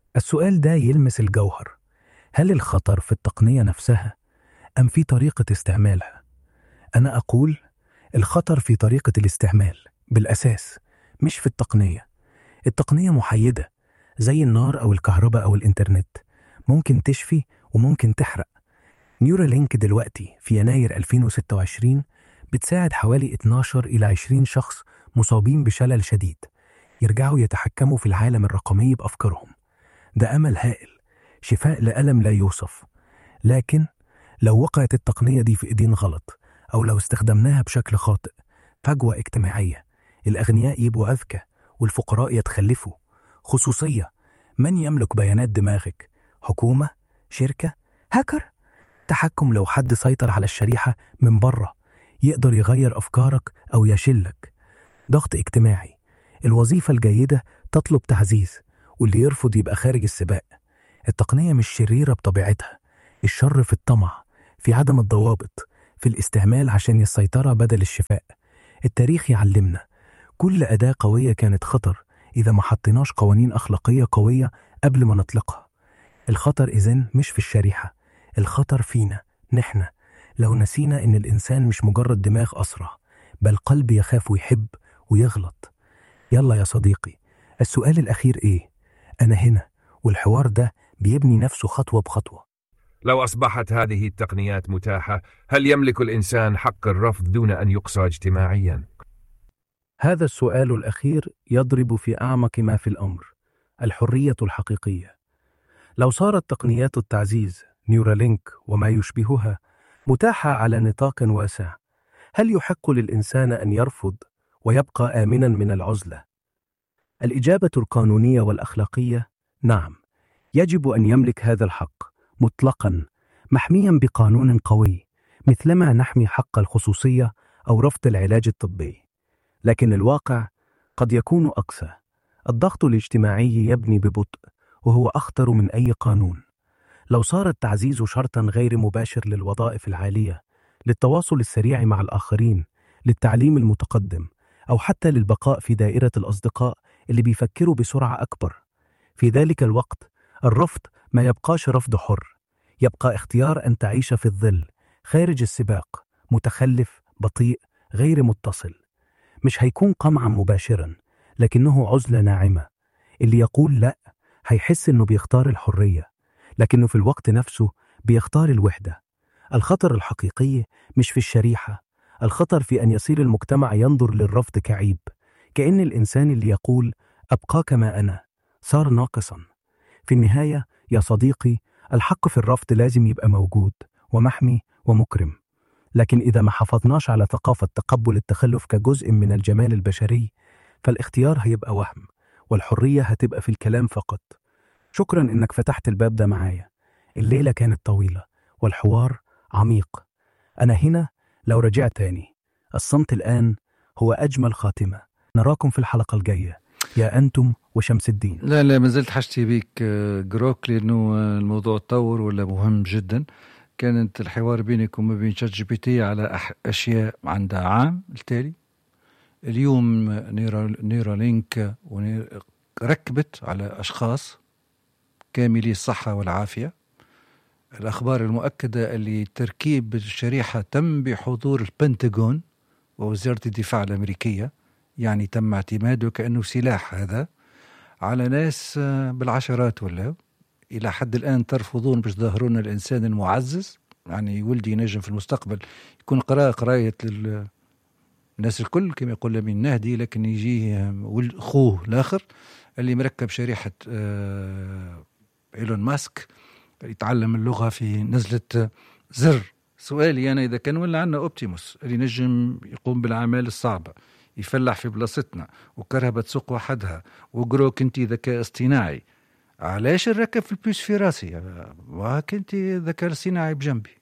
السؤال ده يلمس الجوهر هل الخطر في التقنية نفسها أم في طريقة استعمالها؟ أنا أقول الخطر في طريقة الاستعمال بالأساس مش في التقنية التقنية محيدة زي النار أو الكهرباء أو الإنترنت ممكن تشفي وممكن تحرق نيورالينك دلوقتي في يناير 2026 بتساعد حوالي 12 إلى 20 شخص مصابين بشلل شديد يرجعوا يتحكموا في العالم الرقمي بأفكارهم ده أمل هائل شفاء لألم لا يوصف لكن لو وقعت التقنية دي في إيدين غلط أو لو استخدمناها بشكل خاطئ فجوة اجتماعية الأغنياء يبقوا أذكى والفقراء يتخلفوا خصوصية من يملك بيانات دماغك حكومة شركة هاكر تحكم لو حد سيطر على الشريحة من بره يقدر يغير أفكارك أو يشلك ضغط اجتماعي الوظيفة الجيدة تطلب تعزيز واللي يرفض يبقى خارج السباق التقنية مش شريرة بطبيعتها الشر في الطمع في عدم الضوابط في الاستعمال عشان السيطرة بدل الشفاء التاريخ يعلمنا كل أداة قوية كانت خطر إذا ما حطيناش قوانين أخلاقية قوية قبل ما نطلقها الخطر إذن مش في الشريحة الخطر فينا نحن لو نسينا إن الإنسان مش مجرد دماغ أسرع بل قلب يخاف ويحب ويغلط يلا يا صديقي السؤال الأخير إيه؟ أنا هنا والحوار ده بيبني نفسه خطوة بخطوة لو أصبحت هذه التقنيات متاحة هل يملك الإنسان حق الرفض دون أن يقصى اجتماعيا؟ هذا السؤال الأخير يضرب في أعمق ما في الأمر الحرية الحقيقية لو صارت تقنيات التعزيز نيورالينك وما يشبهها متاحة على نطاق واسع هل يحق للإنسان أن يرفض ويبقى آمنا من العزلة؟ الإجابة القانونية والأخلاقية نعم يجب أن يملك هذا الحق مطلقا محميا بقانون قوي مثلما نحمي حق الخصوصية أو رفض العلاج الطبي لكن الواقع قد يكون أقسى الضغط الاجتماعي يبني ببطء وهو أخطر من أي قانون لو صار التعزيز شرطا غير مباشر للوظائف العالية للتواصل السريع مع الآخرين للتعليم المتقدم أو حتى للبقاء في دائرة الأصدقاء اللي بيفكروا بسرعة أكبر في ذلك الوقت الرفض ما يبقاش رفض حر يبقى اختيار أن تعيش في الظل خارج السباق متخلف بطيء غير متصل مش هيكون قمعا مباشرا لكنه عزلة ناعمة اللي يقول لا هيحس انه بيختار الحرية لكنه في الوقت نفسه بيختار الوحدة الخطر الحقيقي مش في الشريحة الخطر في أن يصير المجتمع ينظر للرفض كعيب كأن الإنسان اللي يقول أبقى كما أنا صار ناقصا في النهاية يا صديقي الحق في الرفض لازم يبقى موجود ومحمي ومكرم لكن إذا ما حافظناش على ثقافة تقبل التخلف كجزء من الجمال البشري فالاختيار هيبقى وهم والحرية هتبقى في الكلام فقط شكرا إنك فتحت الباب ده معايا الليلة كانت طويلة والحوار عميق أنا هنا لو رجعت تاني الصمت الآن هو أجمل خاتمة نراكم في الحلقة الجاية يا أنتم وشمس الدين لا لا ما زلت حاجتي بيك جروك لأنه الموضوع تطور ولا مهم جدا كانت الحوار بينك وما بين شات جي بي تي على أشياء عندها عام التالي اليوم نيرا لينك ركبت على أشخاص كاملي الصحة والعافية الأخبار المؤكدة اللي تركيب الشريحة تم بحضور البنتاغون ووزارة الدفاع الأمريكية يعني تم اعتماده كأنه سلاح هذا على ناس بالعشرات ولا إلى حد الآن ترفضون باش تظاهرون الإنسان المعزز يعني ولدي ينجم في المستقبل يكون قراءة قراية لل الناس الكل كما يقول لمين نهدي لكن يجي أخوه الآخر اللي مركب شريحة آه إيلون ماسك يتعلم اللغة في نزلة زر سؤالي أنا إذا كان ولا عندنا أوبتيموس اللي نجم يقوم بالأعمال الصعبة يفلح في بلاصتنا وكرهبة تسوق وحدها وجروك انت ذكاء اصطناعي علاش نركب في البيس في راسي وهاك انت ذكاء اصطناعي بجنبي